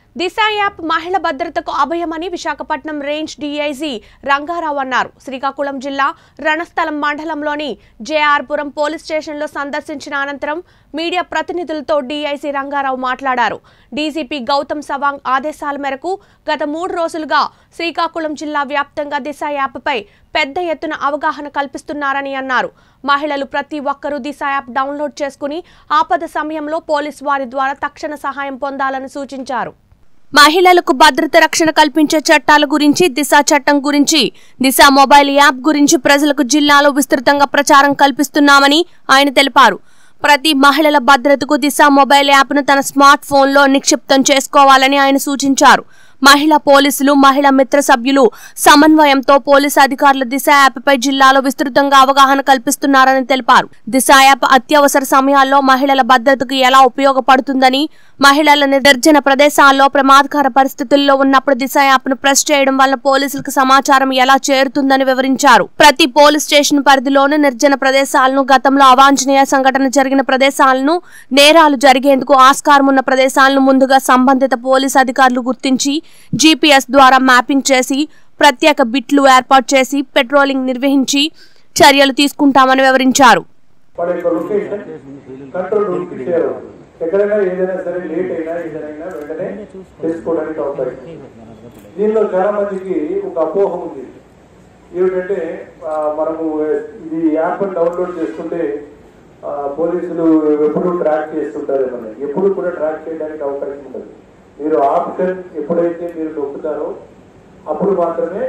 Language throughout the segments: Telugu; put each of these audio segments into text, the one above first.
దిశ యాప్ మహిళ భద్రతకు అభయమని విశాఖపట్నం రేంజ్ డీఐజీ రంగారావు అన్నారు శ్రీకాకుళం జిల్లా రణస్థలం మండలంలోని జేఆర్పురం పోలీస్ స్టేషన్లో సందర్శించిన అనంతరం మీడియా ప్రతినిధులతో డీఐజీ రంగారావు మాట్లాడారు డీజీపీ గౌతమ్ సవాంగ్ ఆదేశాల మేరకు గత మూడు రోజులుగా శ్రీకాకుళం జిల్లా వ్యాప్తంగా దిశ యాప్పై పెద్ద ఎత్తున అవగాహన కల్పిస్తున్నారని అన్నారు మహిళలు ప్రతి ఒక్కరూ దిశ యాప్ డౌన్లోడ్ చేసుకుని ఆపద సమయంలో పోలీస్ వారి ద్వారా తక్షణ సహాయం పొందాలని సూచించారు మహిళలకు భద్రత రక్షణ కల్పించే చట్టాల గురించి దిశ చట్టం గురించి దిశ మొబైల్ యాప్ గురించి ప్రజలకు జిల్లాలో విస్తృతంగా ప్రచారం కల్పిస్తున్నామని ఆయన తెలిపారు ప్రతి మహిళల భద్రతకు దిశ మొబైల్ యాప్ను తన స్మార్ట్ ఫోన్లో నిక్షిప్తం చేసుకోవాలని ఆయన సూచించారు మహిళా పోలీసులు మహిళా మిత్ర సభ్యులు సమన్వయంతో పోలీసు అధికారులు దిశ యాప్పై జిల్లాలో విస్తృతంగా అవగాహన కల్పిస్తున్నారని తెలిపారు దిశ యాప్ అత్యవసర సమయాల్లో మహిళల భద్రతకు ఎలా ఉపయోగపడుతుందని మహిళల నిర్జన ప్రదేశాల్లో ప్రమాదకర పరిస్థితుల్లో ఉన్నప్పుడు దిశ యాప్ను ప్రెస్ చేయడం వల్ల పోలీసులకు సమాచారం ఎలా చేరుతుందని వివరించారు ప్రతి పోలీస్ స్టేషన్ పరిధిలోనూ నిర్జన ప్రదేశాలను గతంలో అవాంఛనీయ సంఘటన జరిగిన ప్రదేశాలను నేరాలు జరిగేందుకు ఆస్కారం ఉన్న ప్రదేశాలను ముందుగా సంబంధిత పోలీస్ అధికారులు గుర్తించి జీపీఎస్ ద్వారా మ్యాపింగ్ చేసి ప్రత్యేక బిట్లు ఏర్పాటు చేసి పెట్రోలింగ్ నిర్వహించి చర్యలు తీసుకుంటామని వివరించారు వాళ్ళ యొక్క లొకేషన్ కంట్రోల్ రూమ్ కి షేర్ అవుతుంది ఎక్కడైనా ఏదైనా సరే లేట్ అయినా ఏదైనా వెంటనే తెలుసుకోవడానికి అవకాశం దీనిలో చాలా మందికి ఒక అపోహ ఉంది ఏమిటంటే ఆ, మనము ఇది యాప్ డౌన్లోడ్ చేసుకుంటే ఆ, పోలీసులు ఎప్పుడు ట్రాక్ చేస్తుంటారేమని ఎప్పుడు కూడా ట్రాక్ చేయడానికి అవకాశం ఉండదు మీరు ఆప్షన్ ఎప్పుడైతే మీరు నొక్కుతారో అప్పుడు మాత్రమే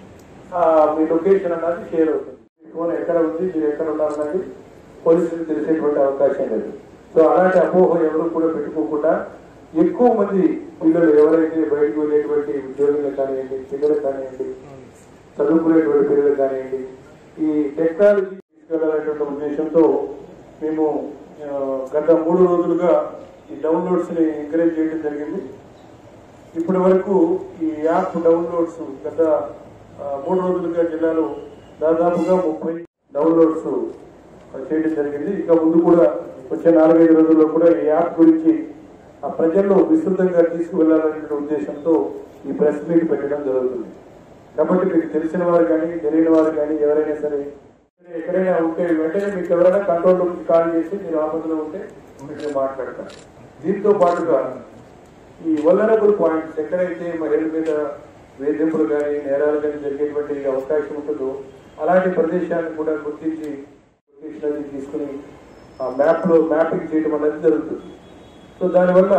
ఆ, మీ లొకేషన్ అన్నది షేర్ అవుతుంది మీ ఫోన్ ఎక్కడ ఉంది మీరు ఎక్కడ ఉన్నారన్నది పోలీసులకు తెలిసేటువంటి అవకాశం లేదు సో అలాంటి అపోహ ఎవరు కూడా పెట్టుకోకుండా ఎక్కువ మంది పిల్లలు ఎవరైతే బయటకు వెళ్ళేటువంటి ఉద్యోగులు కానివ్వండి పిల్లలు కానివ్వండి చదువుకునేటువంటి పిల్లలు కానివ్వండి ఈ టెక్నాలజీ తీసుకెళ్లాలనేటువంటి ఉద్దేశంతో మేము ఆ, గత మూడు రోజులుగా ఈ డౌన్లోడ్స్ ని ఎంకరేజ్ చేయడం జరిగింది ఇప్పటి వరకు ఈ యాప్ డౌన్లోడ్స్ గత ఆ, మూడు రోజులుగా జిల్లాలో దాదాపుగా ముప్పై డౌన్లోడ్స్ చేయడం జరిగింది ఇక ముందు కూడా వచ్చే నాలుగైదు రోజుల్లో కూడా ఈ యాప్ గురించి ఆ ప్రజల్లో విస్తృతంగా తీసుకువెళ్లాలనే ఉద్దేశంతో ఈ ప్రెస్ మీట్ పెట్టడం జరుగుతుంది కాబట్టి మీకు తెలిసిన వారు కానీ తెలియని వారు కానీ ఎవరైనా సరే ఎక్కడైనా ఉంటే వెంటనే మీకు ఎవరైనా కంట్రోల్ రూమ్ కాల్ చేసి మీరు ఆపదలో ఉంటే మీరు మాట్లాడతారు దీంతో పాటుగా ఈ వల్లరబుల్ పాయింట్స్ ఎక్కడైతే మహిళల మీద వేధింపులు కానీ నేరాలు కానీ జరిగేటువంటి అవకాశం ఉంటుందో అలాంటి ప్రదేశాలను కూడా గుర్తించి లొకేషన్ అది తీసుకుని ఆ మ్యాప్ లో మ్యాపింగ్ చేయడం అనేది జరుగుతుంది సో దానివల్ల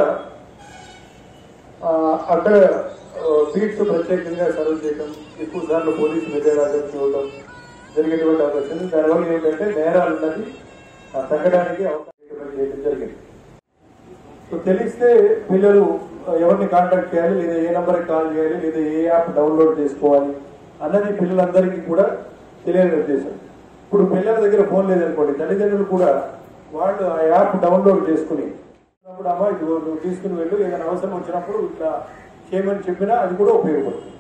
ఆ, అక్కడ బీట్స్ ప్రత్యేకంగా సర్వ్ చేయడం ఎక్కువ సార్లు పోలీసు విజయరాజం చూడటం జరిగేటువంటి అవకాశం ఉంది. దానివల్ల ఏంటంటే నేరాలు ఉన్నది ఆ, తగ్గడానికి అవకాశం చేయడం జరిగింది సో తెలిస్తే పిల్లలు ఎవరిని కాంటాక్ట్ చేయాలి లేదా ఏ నెంబర్కి కాల్ చేయాలి లేదా ఏ యాప్ డౌన్లోడ్ చేసుకోవాలి అన్నది పిల్లలందరికీ కూడా తెలియని ఉద్దేశం ఇప్పుడు పిల్లల దగ్గర ఫోన్ లేదనుకోండి తల్లిదండ్రులు కూడా వాళ్ళు ఆ యాప్ డౌన్లోడ్ చేసుకుని అప్పుడు అమ్మ ఇది నువ్వు తీసుకుని వెళ్ళు ఏదైనా అవసరం వచ్చినప్పుడు ఇట్లా చేయమని చెప్పినా అది కూడా ఉపయోగపడుతుంది